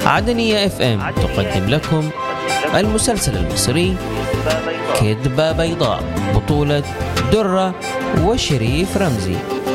عدنية اف ام تقدم لكم المسلسل المصري كذبة بيضاء بطولة درة وشريف رمزي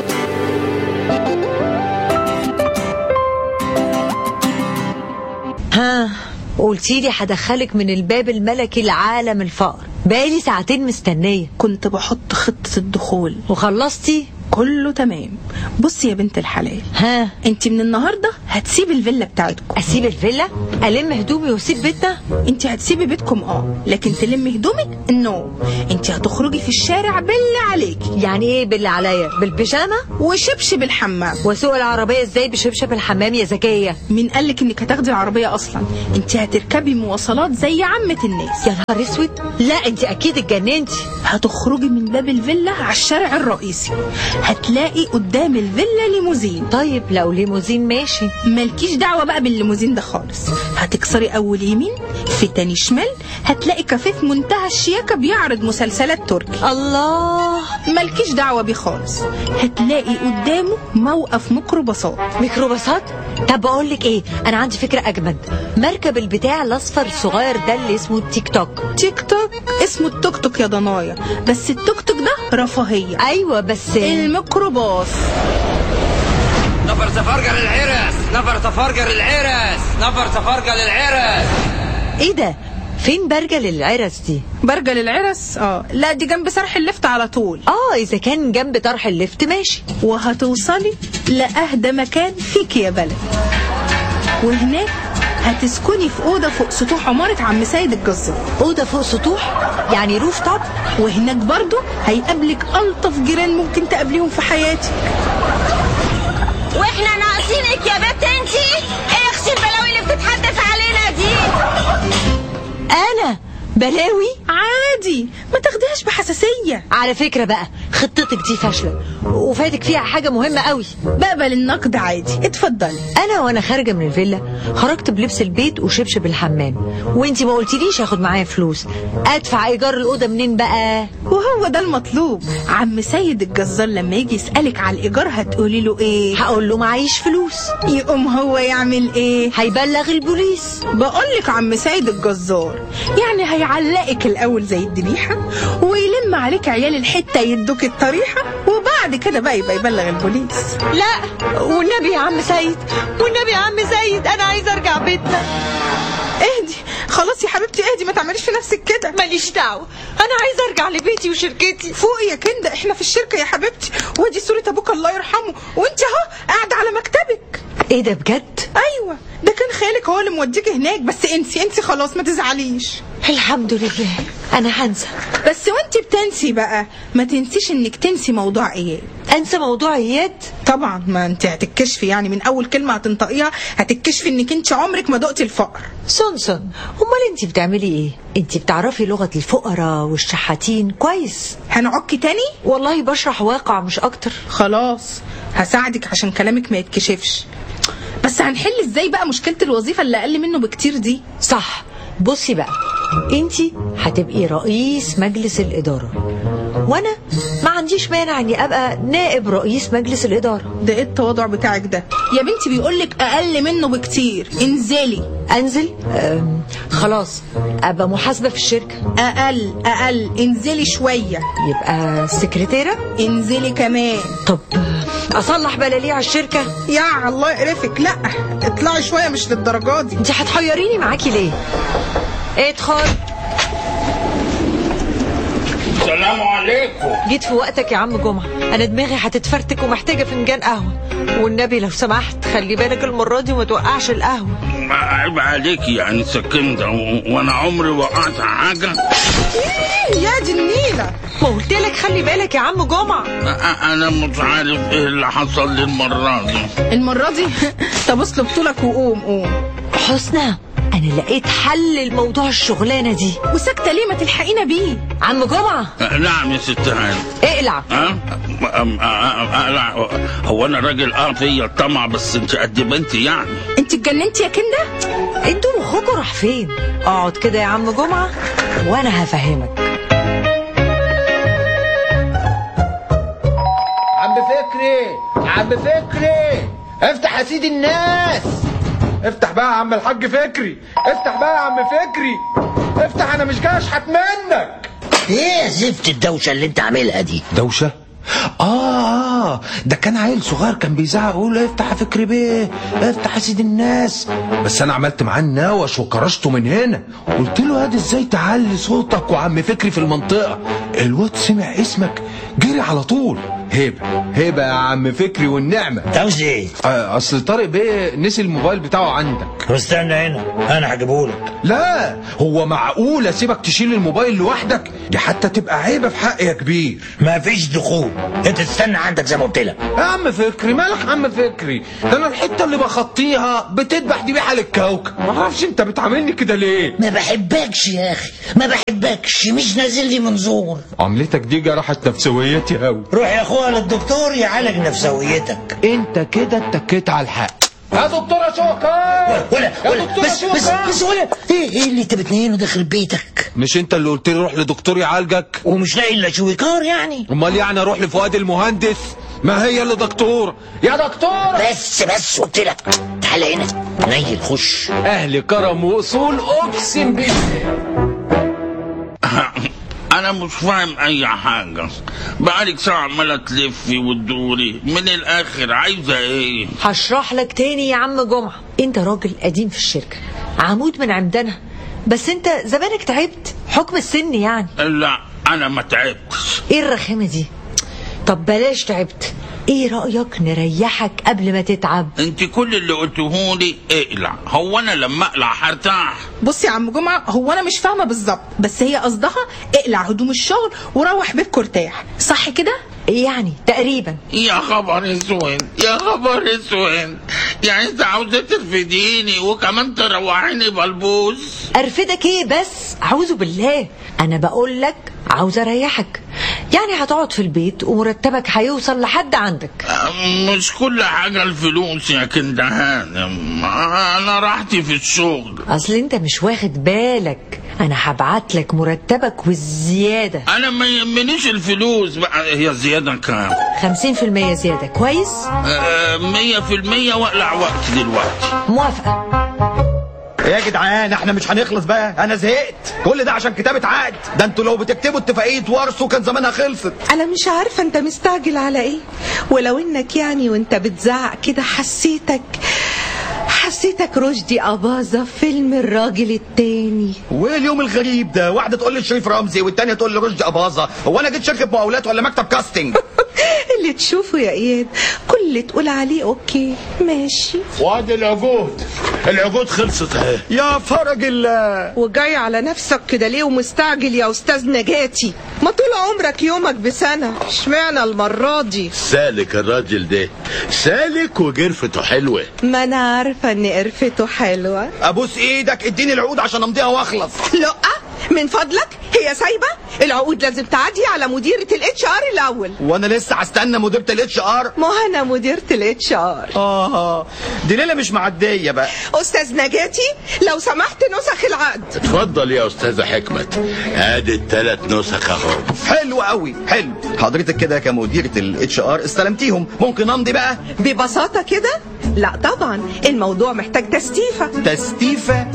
ها قلتيلي هدخلك من الباب الملكي لعالم الفقر بقالي ساعتين مستنية كنت بحط خطة الدخول وخلصتي كله تمام بصي يا بنت الحلال ها انت من النهارده هتسيبي الفيلا بتاعتكم اسيب الفيلا الم هدومي واسيب بيتنا انت هتسيبي بيتكم اه لكن تلمي هدومك نو انت هتخرجي في الشارع باللي عليكي يعني ايه باللي عليا بالبيجامه وشبشب الحمام واسوق العربيه ازاي بشبشب الحمام يا ذكيه مين قالك انك هتاخدي العربيه اصلا انت هتركبي مواصلات زي عامه الناس يا نهار اسود لا انت اكيد اتجننتي هتخرجي من باب الفيلا على الشارع الرئيسي هتلاقي قدام الفيلا ليموزين طيب لو ليموزين ماشي مالكيش دعوة بقى بالليموزين ده خالص هتكسري أول يمين في تاني شمال هتلاقي كافيه في منتهى الشياكة بيعرض مسلسلات تركي الله مالكيش دعوة بيه خالص هتلاقي قدامه موقف ميكروباصات ميكروباصات طب بقول لك ايه انا عندي فكره اجمد مركب البتاع الاصفر الصغير ده اللي اسمه التيك توك تيك توك اسمه التوك توك يا ضنايا بس التوك توك ده رفاهية ايوه بس الميكروباص نفر تفرقة للعرس نفر تفرقة للعرس نفر تفرقة للعرس ايه ده فين برجل العرس دي برجة للعرس اه لا دي جنب سرح اللفت على طول اه اذا كان جنب طرح الليفت ماشي وهتوصلي لأهدى مكان فيك يا بلد وهناك هتسكني في أوضة فوق سطوح عمارة عم سيد الجزار اوضه فوق سطوح يعني روف توب وهناك برضو هيقابلك ألطف جيران ممكن تقابليهم في حياتك واحنا ناقصينك يا بنت انتي ايه اختي البلاوي اللي بتتحدث علينا دي انا بلاوي عادي ما تاخديهاش بحساسية على فكره بقى خطتك دي فاشله وفاتك فيها حاجه مهمه قوي بقبل النقد عادي اتفضلي انا وانا خارجه من الفيلا خرجت بلبس البيت وشبشب الحمام وانتي ما قلتليش اخد معايا فلوس ادفع ايجار الاوضه منين بقى وهو ده المطلوب عم سيد الجزار لما يجي يسألك على الإيجار هتقولي له إيه هقول له معيش فلوس يقوم هو يعمل إيه هيبلغ البوليس بقولك عم سيد الجزار يعني هيعلقك الأول زي الذبيحة ويلم عليك عيال الحتة يدوك الطريحة وبعد كده بقى يبقى يبلغ البوليس لا والنبي يا عم سيد والنبي يا عم سيد انا عايزه ارجع بيتنا اهدي خلاص يا حبيبتي اهدي ما تعمليش في نفسك كده ماليش دعوه انا عايزه ارجع لبيتي وشركتي فوقي يا كنده احنا في الشركة يا حبيبتي وادي صورة ابوك الله يرحمه وانت اهو قاعدة على مكتبك ايه ده بجد ايوه ده كان خالك هو اللي موديك هناك بس انسي انسي خلاص ما تزعليش الحمد لله انا هنسى بس وانت بتنسي بقى ما تنسيش انك تنسي موضوع اياد انسى موضوع اياد طبعا ما انت هتتكشفي يعني من اول كلمه هتنطقيها هتتكشفي انك انت عمرك ما دقتي الفقر سونسون امال انت بتعملي ايه انت بتعرفي لغه الفقراء والشحاتين كويس هنعك تاني والله بشرح واقع مش اكتر خلاص هساعدك عشان كلامك ما يتكشفش بس هنحل ازاي بقى مشكله الوظيفه اللي اقل منه بكتير دي صح بصي بقى انت هتبقي رئيس مجلس الاداره وانا ما عنديش مانع اني ابقى نائب رئيس مجلس الاداره ده ايه التواضع بتاعك ده يا بنتي بيقولك اقل منه بكتير انزلي انزل أم خلاص ابقى محاسبه في الشركه اقل اقل انزلي شويه يبقى سكرتيره انزلي كمان طب اصلح بلاليع الشركه يا الله يقرفك لا اطلعي شويه مش للدرجه دي انت هتحيريني معاكي ليه ادخل السلام عليكم جيت في وقتك يا عم جمعه انا دماغي هتتفرتك ومحتاجه فنجان قهوه والنبي لو سمحت خلي بالك المره دي وما توقعش القهوه عيب عليك يعني سكنت وانا عمري وقعت حاجة يا دي النيله ما قلت لك خلي بالك يا عم جمعه انا مش عارف ايه اللي حصل لي المرة دي المره دي طب اصلب طولك وقوم قوم حسنى انا لقيت حل لموضوع الشغلانه دي وساكته ليه ما تلحقينا بيه عم جمعه نعم يا ست هاني اقلع ها أم- أم- أم- لا، هو انا راجل اه فيا الطمع بس انت قد بنتي يعني انت اتجننتي يا كنده انتوا مخكوا راح فين اقعد كده يا عم جمعه وانا هفهمك عم فكري عم فكري افتح يا سيدي الناس افتح بقى يا عم الحاج فكري افتح بقى يا عم فكري افتح انا مش جاي اشحت منك ايه زفت الدوشه اللي انت عاملها دي دوشة آه آه ده كان عيل صغير كان بيزعق يقول افتح يا فكري بيه افتح يا سيد الناس بس أنا عملت معاه النوش وكرشته من هنا قلت له يا دي ازاي تعلي صوتك وعم فكري في المنطقة الواد سمع اسمك جري على طول هيبة هيبة يا عم فكري والنعمة انت عاوز ايه آه، أصل طارق بيه نسي الموبايل بتاعه عندك واستنى هنا انا هجيبهولك لا هو معقول اسيبك تشيل الموبايل لوحدك دي حتى تبقى عيبة في حق يا كبير مفيش دخول انت تستنى عندك زي ما قلت لك يا عم فكري مالك يا عم فكري ده انا الحته اللي بخطيها بتذبح ذبيحه للكوكب ما اعرفش انت بتعاملني كده ليه ما بحبكش يا اخي ما بحبكش مش نازل لي منظور عملتك دي جرحت نفسويتي قوي روح يا اخويا للدكتور يعالج نفسويتك انت كده اتكيت على الحق يا دكتوره شوكه ولا يا ولا دكتورة بس بس شوكة. بس ولا ايه ايه اللي انت بتنينه داخل بيتك مش انت اللي قلت لي روح لدكتور يعالجك ومش لاقي الا شويكار يعني امال يعني اروح لفؤاد المهندس ما هي اللي دكتور يا دكتور بس بس قلت لك تعالى هنا نيل خش اهل كرم واصول اقسم بالله انا مش فاهم اي حاجه بقالك ساعه عماله تلفي وتدوري من الاخر عايزه ايه هشرح لك تاني يا عم جمعة انت راجل قديم في الشركة عمود من عمدانها بس انت زمانك تعبت حكم السن يعني لا انا ما تعبتش ايه الرخامة دي طب بلاش تعبت ايه رأيك نريحك قبل ما تتعب انت كل اللي قلتهولي اقلع هو انا لما اقلع هرتاح بص يا عم جمعة هو أنا مش فاهمة بالظبط بس هي قصدها اقلع هدوم الشغل وروح بيتك ارتاح صح كده؟ يعني تقريبا يا خبر اسود يا خبر اسود يعني انت عاوزه ترفديني وكمان تروحيني بلبوس ارفدك ايه بس اعوذ بالله انا بقول لك عاوز اريحك يعني هتقعد في البيت ومرتبك هيوصل لحد عندك مش كل حاجة الفلوس يا كندهان أنا راحتي في الشغل اصل انت مش واخد بالك انا هبعت لك مرتبك والزياده أنا ما يهمنيش الفلوس بقى هي الزيادة كام؟ 50% زياده كويس آه، مية في المية وأقلع وقت دلوقتي موافقه يا جدعان احنا مش هنخلص بقى انا زهقت كل ده عشان كتابة عقد ده انتوا لو بتكتبوا اتفاقية ورث كان زمانها خلصت أنا مش عارفة أنت مستعجل على إيه ولو إنك يعني وأنت بتزعق كده حسيتك حسيتك رشدي أباظة في فيلم الراجل التاني وايه اليوم الغريب ده واحدة تقول لي شريف رمزي والتانية تقول لي رشدي أباظة هو انا جيت شركة مقاولات ولا مكتب كاستنج اللي تشوفه يا إياد كل اللي تقول عليه أوكي ماشي وادي العقود العقود خلصت اهي يا فرج الله وجاي على نفسك كده ليه ومستعجل يا أستاذ نجاتي ما طول عمرك يومك بسنة اشمعنى المرة دي سالك الراجل ده سالك وجرفته حلوه ما أنا عارفة إن قرفته حلوة ابوس ايدك اديني العقود عشان امضيها واخلص لا من فضلك هي سايبة العقود لازم تعدي على مديرة الاتش ار الأول وانا لسه هستنى مديرة الاتش ار ما أنا مديرة الاتش ار اه دي ليلة مش معدية بقى أستاذ نجاتي لو سمحت نسخ العقد اتفضل يا استاذه حكمت ادي الثلاث نسخ اهو حلو قوي حلو حضرتك كده كمديرة الاتش ار استلمتيهم ممكن امضي بقى ببساطة كده لا طبعا الموضوع محتاج تستيفة تستيفة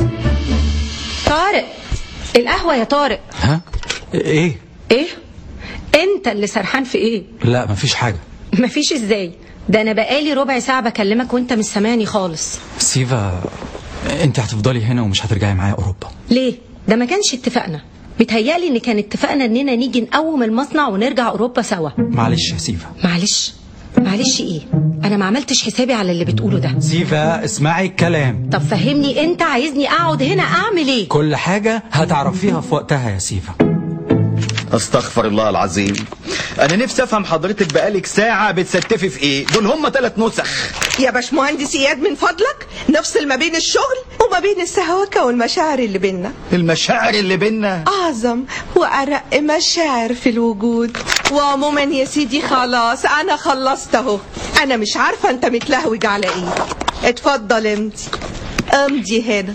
طارق القهوة يا طارق ها ايه ايه انت اللي سرحان في ايه لا مفيش حاجه مفيش ازاي ده انا بقالي ربع ساعة بكلمك وانت مش سامعني خالص سيفا انت هتفضلي هنا ومش هترجعي معايا اوروبا ليه ده ما كانش اتفقنا بيتهيألي ان كان اتفقنا اننا نيجي نقوم المصنع ونرجع اوروبا سوا معلش يا سيفا معلش معلش ايه انا ما عملتش حسابي على اللي بتقوله ده سيفا اسمعي الكلام طب فهمني انت عايزني اقعد هنا اعمل ايه كل حاجه هتعرفيها في وقتها يا سيفا استغفر الله العظيم انا نفسي افهم حضرتك بقالك ساعة بتستفي في ايه دول هم ثلاث نسخ يا باشمهندس إياد من فضلك نفصل ما بين الشغل وما بين السهوكة والمشاعر اللي بينا المشاعر اللي بينا أعظم وأرق مشاعر في الوجود وعموما يا سيدي خلاص أنا خلصت أهو أنا مش عارفة أنت متلهوج على إيه اتفضل امضي امضي هنا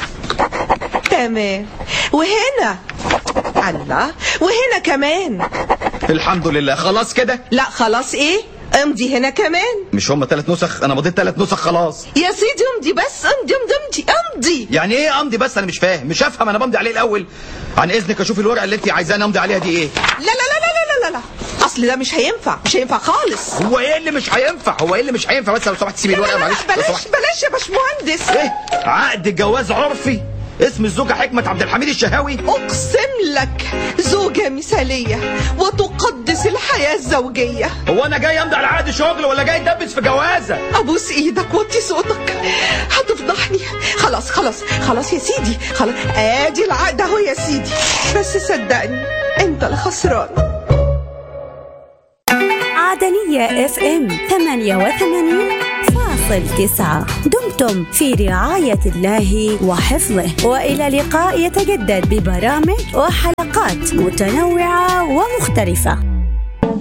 تمام وهنا الله وهنا كمان الحمد لله خلاص كده لا خلاص ايه امضي هنا كمان مش هم ثلاث نسخ انا مضيت ثلاث نسخ خلاص يا سيدي امضي بس امضي امضي امضي امضي يعني ايه امضي بس انا مش فاهم مش هفهم انا بمضي عليه الاول عن اذنك اشوف الورقه اللي انت عايزاني امضي عليها دي ايه لا لا لا لا لا لا لا اصل ده مش هينفع مش هينفع خالص هو ايه اللي مش هينفع هو ايه اللي مش هينفع بس لو سمحت سيبي لا لا الورقه لا معلش لا لو بلاش سمحت بلاش يا باشمهندس ايه عقد الجواز عرفي اسم الزوجه حكمه عبد الحميد الشهاوي اقسم لك زوجة مثالية وتقدس الحياة الزوجية هو انا جاي امضي على عقد شغل ولا جاي اتدبس في جوازه ابوس ايدك وطي صوتك هتفضحني خلاص خلاص خلاص يا سيدي خلاص ادي العقد اهو يا سيدي بس صدقني انت الخسران عدنية اف ام 88 فاصل تسعة دمتم في رعاية الله وحفظه وإلى لقاء يتجدد ببرامج وحلقات متنوعة ومختلفة